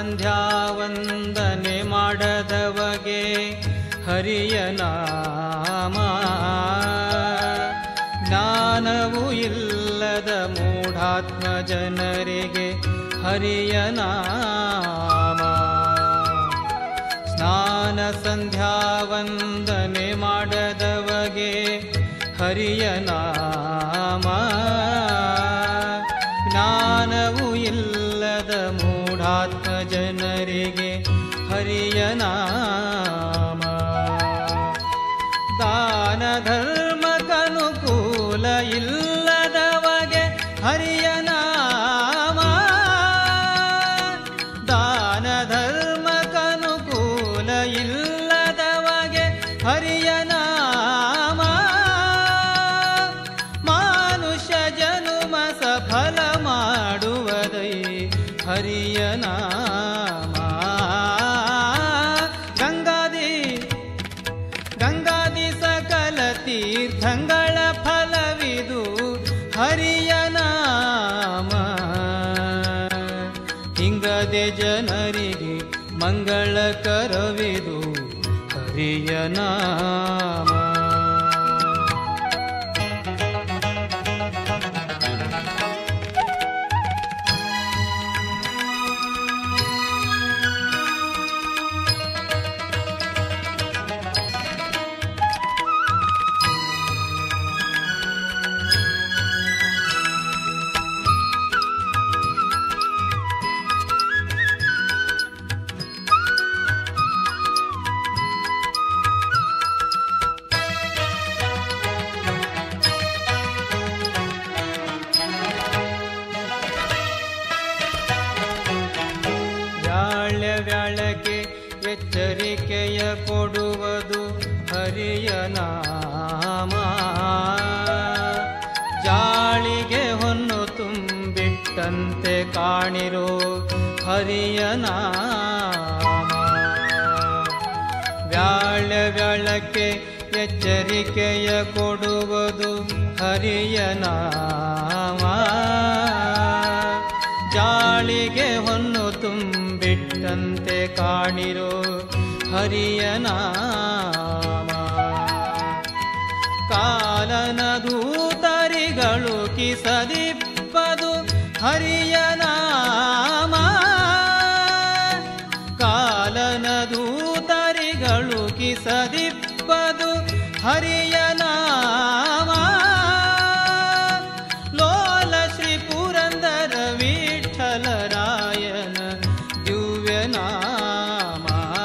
ಸಂಧ್ಯಾ ವಂದನೆ ಮಾಡದವಗೆ ಹರಿಯ ನಾಮ ಜ್ಞಾನವು ಇಲ್ಲದ ಮೂಢಾತ್ಮ ಜನರಿಗೆ ಹರಿಯ ನಾಮ ಸ್ನಾನ ಸಂಧ್ಯಾ ವಂದನೆ ಮಾಡದವಗೆ ಹರಿಯ ನಾಮ ಜ್ಞಾನವು ಇಲ್ಲದ ಮೂಢಾತ್ಮ ಜನರಿಗೆ ಹರಿಯ ನಾಮ ದಾನ ಧರ್ಮಕ್ಕನುಕೂಲ ಇಲ್ಲದವಗೆ ಹರಿಯ ನಾಮ ದಾನ ಧರ್ಮಕ್ಕನುಕೂಲ ಇಲ್ಲದವಗೆ ಹರಿಯ ನಾಮ ಮಾನುಷ್ಯ ಜನುಮ ಸಫಲ ಮಾಡುವುದೈ ಹರಿಯ ನಾಮ ಗಂಗಾದಿ ಗಂಗಾದಿ ಸಕಲ ತೀರ್ಥಂಗಳ ಫಲವಿದು ಹರಿಯ ನಾಮ ಹಿಂಗದೆ ಜನರಿಗೆ ಮಂಗಳಕರವಿದು ಹರಿಯ ನಾಮ ವ್ಯಾಳ್ಯ ವ್ಯಾಳಕ್ಕೆ ಎಚ್ಚರಿಕೆಯ ಕೊಡುವುದು ಹರಿಯ ನಾಮ ಜಾಳಿಗೆ ಹೊನ್ನು ತುಂಬಿಟ್ಟಂತೆ ಕಾಣಿರೋ ಹರಿಯ ನಾಮ ವ್ಯಾಳ್ಯ ವ್ಯಾಳಕ್ಕೆ ಎಚ್ಚರಿಕೆಯ ಕೊಡುವುದು ಹರಿಯ ನಾಮ ಜಾಳಿಗೆ ಹೊನ್ನು ತುಂಬಿಟ್ಟಂತೆ ಕಾಣಿರೋ ಹರಿಯ ನಾಮ ಕಾಲನ ದೂತರಿಗಳು ಕಿಸದಿಪ್ಪದು ಹರಿಯ ನಾಮ ಕಾಲನ ದೂತರಿಗಳು ಕಿಸದಿಪ್ಪದು ಹರಿಯ ನಾಮ ಲೋಲ ಶ್ರೀ ಪುರಂದರ ವಿಠಲರಾಯನ ದಿವ್ಯ ನಾಮ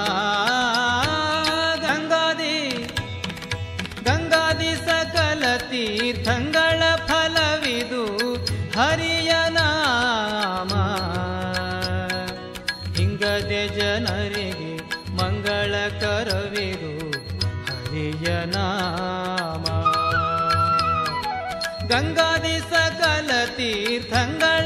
ಗಂಗಾದಿ ಗಂಗಾದಿ ಸಕಲ ತೀರ್ಥಂಗಳ ಫಲವಿದು ಹರಿಯ ನಾಮ ಹಿಂಗದೆ ಜನರಿಗೆ ಮಂಗಳಕರವಿದು ಹರಿಯ ನಾಮ ಗಂಗಾದಿ ಸಕಲ ತೀರ್ಥಂಗಳ